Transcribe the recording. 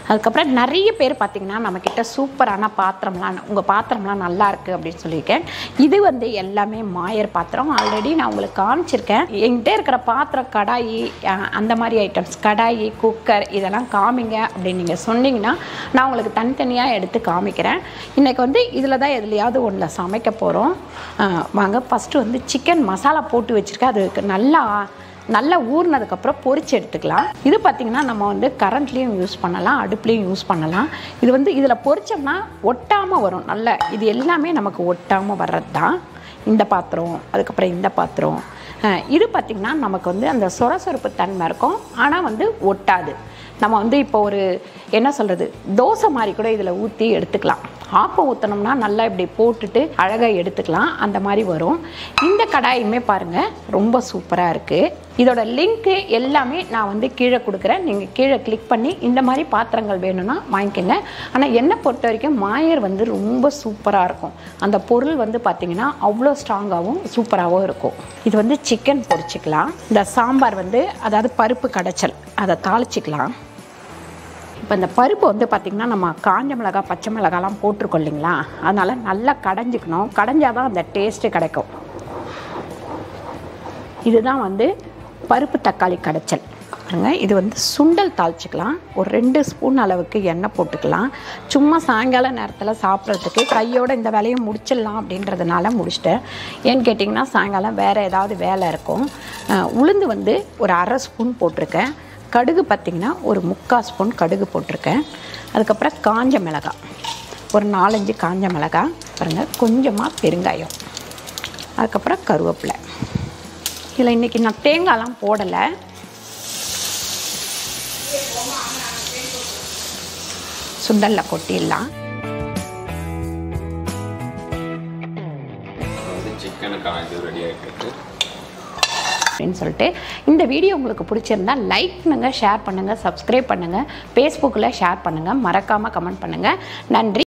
அதுக்கப்புறம் நிறைய பேர் பார்த்தீங்கன்னா நம்மக்கிட்ட சூப்பரான பாத்திரம்லாம் உங்கள் பாத்திரம்லாம் நல்லா இருக்குது அப்படின்னு சொல்லியிருக்கேன் இது வந்து எல்லாமே மாயர் பாத்திரம் ஆல்ரெடி நான் உங்களுக்கு காமிச்சிருக்கேன் என்கிட்ட இருக்கிற பாத்திரம் கடாயி அஹ், அந்த மாதிரி ஐட்டம்ஸ் கடாயி குக்கர் இதெல்லாம் காமிங்க அப்படின்னு நீங்கள் சொன்னீங்கன்னா நான் உங்களுக்கு தனித்தனியாக எடுத்து காமிக்கிறேன் இன்றைக்கி வந்து இதில் தான் எதுலையாவது ஒன்றில் சமைக்க போகிறோம் வாங்க ஃபஸ்ட்டு வந்து சிக்கன் மசாலா போட்டு வச்சுருக்கேன் அதுக்கு நல்லா நல்லா ஊறினதுக்கப்புறம் பொரிச்சு எடுத்துக்கலாம் இது பார்த்திங்கன்னா நம்ம வந்து கரண்ட்லேயும் யூஸ் பண்ணலாம் அடுப்புலேயும் யூஸ் பண்ணலாம் இது வந்து இதில் பொரிச்சோம்னா ஒட்டாமல் வரும் நல்ல இது எல்லாமே நமக்கு ஒட்டாமல் வர்றது தான் இந்த பாத்திரம் அதுக்கப்புறம் இந்த பாத்திரம் அஹ் இது பார்த்திங்கன்னா நமக்கு வந்து அந்த சொரசொரப்பு தன்மை இருக்கும் ஆனால் வந்து ஒட்டாது நம்ம வந்து இப்போ ஒரு என்ன சொல்கிறது தோசை மாதிரி கூட இதில் ஊற்றி எடுத்துக்கலாம் ஆப்பம் ஊற்றினோம்னா நல்லா இப்படி போட்டுட்டு அழகாக எடுத்துக்கலாம் அந்த மாதிரி வரும் இந்த கடாயுமே பாருங்கள் ரொம்ப சூப்பராக இருக்குது இதோட லிங்க்கு எல்லாமே நான் வந்து கீழே கொடுக்குறேன் நீங்கள் கீழே கிளிக் பண்ணி இந்த மாதிரி பாத்திரங்கள் வேணும்னா வாங்கிக்கோங்க ஆனால் என்னை பொறுத்த வரைக்கும் மாயர் வந்து ரொம்ப சூப்பராக இருக்கும் அந்த பொருள் வந்து பார்த்திங்கன்னா அவ்வளோ ஸ்ட்ராங்காகவும் சூப்பராகவும் இருக்கும் இது வந்து சிக்கன் பொரிச்சிக்கலாம் இந்த சாம்பார் வந்து அதாவது பருப்பு கடைச்சல் அதை தாளிச்சிக்கலாம் இப்போ இந்த பருப்பு வந்து பார்த்திங்கன்னா நம்ம காஞ்ச மிளகா பச்சை மிளகாலாம் போட்டிருக்கோம் இல்லைங்களா அதனால் நல்லா கடைஞ்சிக்கணும் கடைஞ்சாதான் தான் அந்த டேஸ்ட்டு கிடைக்கும் இதுதான் வந்து பருப்பு தக்காளி கடைச்சல் பாருங்க இது வந்து சுண்டல் தாளிச்சிக்கலாம் ஒரு ரெண்டு ஸ்பூன் அளவுக்கு எண்ணெய் போட்டுக்கலாம் சும்மா சாயங்கால நேரத்தில் சாப்பிட்றதுக்கு கையோட இந்த வேலையை முடிச்சிடலாம் அப்படின்றதுனால முடிச்சிட்டேன் ஏன்னு கேட்டிங்கன்னா சாயங்காலம் வேறு ஏதாவது வேலை இருக்கும் அஹ், உளுந்து வந்து ஒரு அரை ஸ்பூன் போட்டிருக்கேன் கடுகு பார்த்திங்கன்னா ஒரு முக்கால் ஸ்பூன் கடுகு போட்டிருக்கேன் அதுக்கப்புறம் காஞ்ச மிளகாய் ஒரு நாலஞ்சு காஞ்ச மிளகாய் பாருங்கள் கொஞ்சமாக பெருங்காயம் அதுக்கப்புறம் கருவேப்பிலை இதில் இன்றைக்கி நான் தேங்காய்லாம் போடலை சுண்டலில் கொட்டிடலாம் வந்து சிக்கனுக்கான இது ரெடி ஆகிட்டு இருக்கு அப்படின்னு சொல்லிட்டு இந்த வீடியோ உங்களுக்கு பிடிச்சிருந்தா லைக் பண்ணுங்கள் ஷேர் பண்ணுங்கள் சப்ஸ்கிரைப் பண்ணுங்கள் ஃபேஸ்புக்கில் ஷேர் பண்ணுங்கள் மறக்காமல் கமெண்ட் பண்ணுங்கள் நன்றி